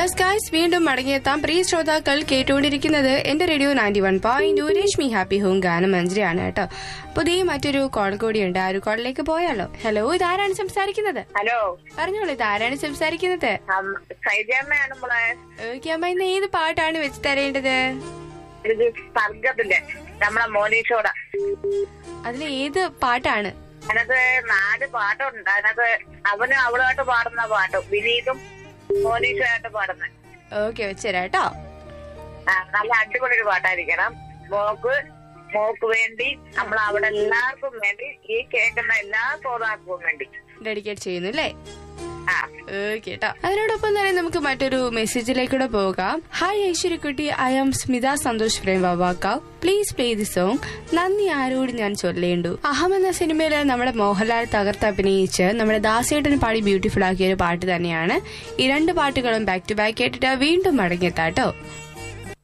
yes guys വീണ്ടും മടങ്ങിയെത്താം പ്രിയ ശ്രോതാക്കൾ കേട്ടുകൊണ്ടിരിക്കുന്നത് എന്റെ radio ninety one point Rashmi happy home ഗാനം മഞ്ജരിയാണ് കേട്ടോ പുതിയ മറ്റൊരു കോൾ കൂടിയുണ്ട് ആ ഒരു കോളിലേക്ക് പോയാലോ ഹലോ ഇതാരാണ് സംസാരിക്കുന്നത് ഹലോ പറഞ്ഞോളൂ ഇതാരാണ് സംസാരിക്കുന്നത് സൈജമ്മയാണ് നമ്മളെ ഓക്കെ അമ്മ ഇന്ന് ഏത് പാട്ടാണ് വെച്ച് തരേണ്ടത് ഇത് സർഗത്തിന്റെ നമ്മളെ മോനീഷോട അതിൽ ഏത് പാട്ടാണ് അതിനകത്ത് നാല് പാട്ടുണ്ട് അതിനകത്ത് അവനും അവളുമായിട്ട് പാടുന്ന പാട്ടും വിനീതും മോനീഷുമായിട്ട് പാടുന്ന ഓക്കെ വെച്ചുതരാം കേട്ടോ ആ, നല്ല അടിപൊളി ഒരു പാട്ടായിരിക്കണം മോക്ക് മോക്ക് വേണ്ടി നമ്മൾ അവിടെ എല്ലാവർക്കും വേണ്ടി ഈ കേൾക്കുന്ന എല്ലാ ശ്രോതാക്കൾക്കും വേണ്ടി ഡെഡിക്കേറ്റ് ചെയ്യുന്നു അല്ലേ ആ ഓക്കെ കേട്ടോ അതിനോടൊപ്പം തന്നെ നമുക്ക് മറ്റൊരു മെസ്സേജിലേക്കൂടെ പോകാം ഹായ് ഐശ്വര്യക്കുട്ടി ഐ ആം സ്മിത സന്തോഷ് പ്രേം വാവാക്കാവ് പ്ലീസ് പ്ലേ ദി സോങ് നന്ദി ആരോട് ഞാൻ ചൊല്ലേണ്ടു അഹം എന്ന സിനിമയില് നമ്മുടെ മോഹൻലാൽ തകർത്ത് അഭിനയിച്ച് നമ്മുടെ ദാസേട്ടൻ പാടി ബ്യൂട്ടിഫുൾ ആക്കിയ ഒരു പാട്ട് തന്നെയാണ് ഈ രണ്ട് പാട്ടുകളും ബാക്ക് ടു ബാക്ക് കേട്ടിട്ട് വീണ്ടും മടങ്ങിയെത്താട്ടോ